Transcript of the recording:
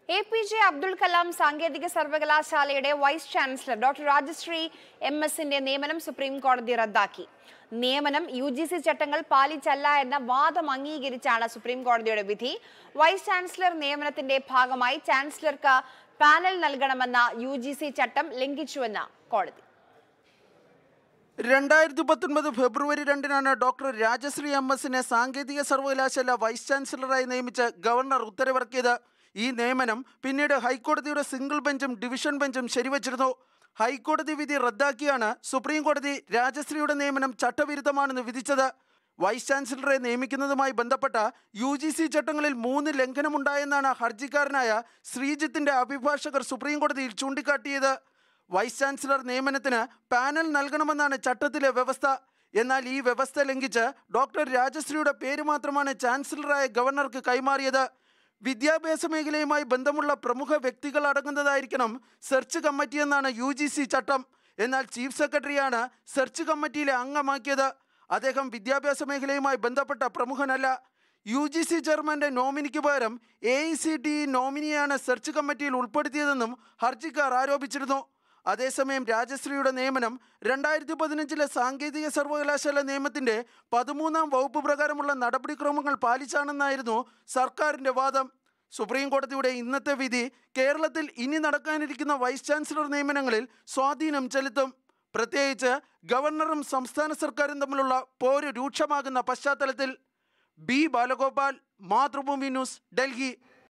A P J Abdul Kalam സാങ്കേതിക സർവകലാശാലയുടെ vice chancellor doctor Rajashree M എസിന്റെ നിയമനം സുപ്രീം കോടതി റദ്ദാക്കി നിയമനം യു ജി സി ചട്ടങ്ങൾ പാലിച്ചല്ല എന്ന വാദം അംഗീകരിച്ചാണ് സുപ്രീം കോടതിയുടെ വിധി വൈസ് ചാൻസലർ നിയമനത്തിന്റെ ഭാഗമായി ചാൻസലർക്ക് പാനൽ നൽകണമെന്ന യു ജി സി ചട്ടം ലംഘിച്ചുവെന്ന് കോടതി രണ്ടായിരത്തി പത്തൊൻപത് ഫെബ്രുവരി രണ്ടിനാണ് ഡോക്ടർ രാജശ്രീ എം എസിനെ സാങ്കേതിക സർവകലാശാല വൈസ് ചാൻസലറായി നിയമിച്ച് ഗവർണർ ഉത്തരവിറക്കിയത് ഈ നിയമനം പിന്നീട് ഹൈക്കോടതിയുടെ സിംഗിൾ ബെഞ്ചും ഡിവിഷൻ ബെഞ്ചും ശരിവച്ചിരുന്നു ഹൈക്കോടതി വിധി റദ്ദാക്കിയാണ് സുപ്രീം കോടതി രാജശ്രീയുടെ നിയമനം ചട്ടവിരുദ്ധമാണെന്ന് വിധിച്ചത് വൈസ് ചാൻസലറെ നിയമിക്കുന്നതുമായി ബന്ധപ്പെട്ട യു ജി സി ചട്ടങ്ങളിൽ മൂന്ന് ലംഘനമുണ്ടായെന്നാണ് ഹർജിക്കാരനായ ശ്രീജിത്തിന്റെ അഭിഭാഷകർ സുപ്രീം കോടതിയിൽ ചൂണ്ടിക്കാട്ടിയത് വൈസ് ചാൻസലർ നിയമനത്തിന് പാനൽ നൽകണമെന്നാണ് ചട്ടത്തിലെ വ്യവസ്ഥ എന്നാൽ ഈ വ്യവസ്ഥ ലംഘിച്ച് ഡോക്ടർ രാജശ്രീയുടെ പേര് മാത്രമാണ് ചാൻസലറായ ഗവർണർക്ക് കൈമാറിയത് വിദ്യാഭ്യാസ മേഖലയുമായി ബന്ധമുള്ള പ്രമുഖ വ്യക്തികൾ അടങ്ങുന്നതായിരിക്കണം സെർച്ച് കമ്മിറ്റി എന്നാണ് യു ജി സി ചട്ടം എന്നാൽ ചീഫ് സെക്രട്ടറിയാണ് സെർച്ച് കമ്മിറ്റിയിലെ അംഗമാക്കിയത് അദ്ദേഹം വിദ്യാഭ്യാസ മേഖലയുമായി ബന്ധപ്പെട്ട പ്രമുഖനല്ല യു ജി സി ചെയർമാന്റെ നോമിനിക്ക് പകരം എ ഐ സി ടി നോമിനിയാണ് സെർച്ച് കമ്മിറ്റിയിൽ ഉൾപ്പെടുത്തിയതെന്നും ഹർജിക്കാർ ആരോപിച്ചിരുന്നു അതേസമയം രാജശ്രീയുടെ നിയമനം രണ്ടായിരത്തി പതിനഞ്ചിലെ സാങ്കേതിക സർവകലാശാല നിയമത്തിന്റെ പതിമൂന്നാം വകുപ്പ് പ്രകാരമുള്ള നടപടിക്രമങ്ങൾ പാലിച്ചാണെന്നായിരുന്നു സർക്കാരിന്റെ വാദം സുപ്രീം കോടതിയുടെ ഇന്നത്തെ വിധി കേരളത്തിൽ ഇനി നടക്കാനിരിക്കുന്ന വൈസ് ചാൻസലർ നിയമനങ്ങളിൽ സ്വാധീനം ചെലുത്തും പ്രത്യേകിച്ച് ഗവർണറും സംസ്ഥാന സർക്കാരും തമ്മിലുള്ള പോര് രൂക്ഷമാകുന്ന പശ്ചാത്തലത്തിൽ ബി ബാലഗോപാൽ മാതൃഭൂമി ന്യൂസ് ഡൽഹി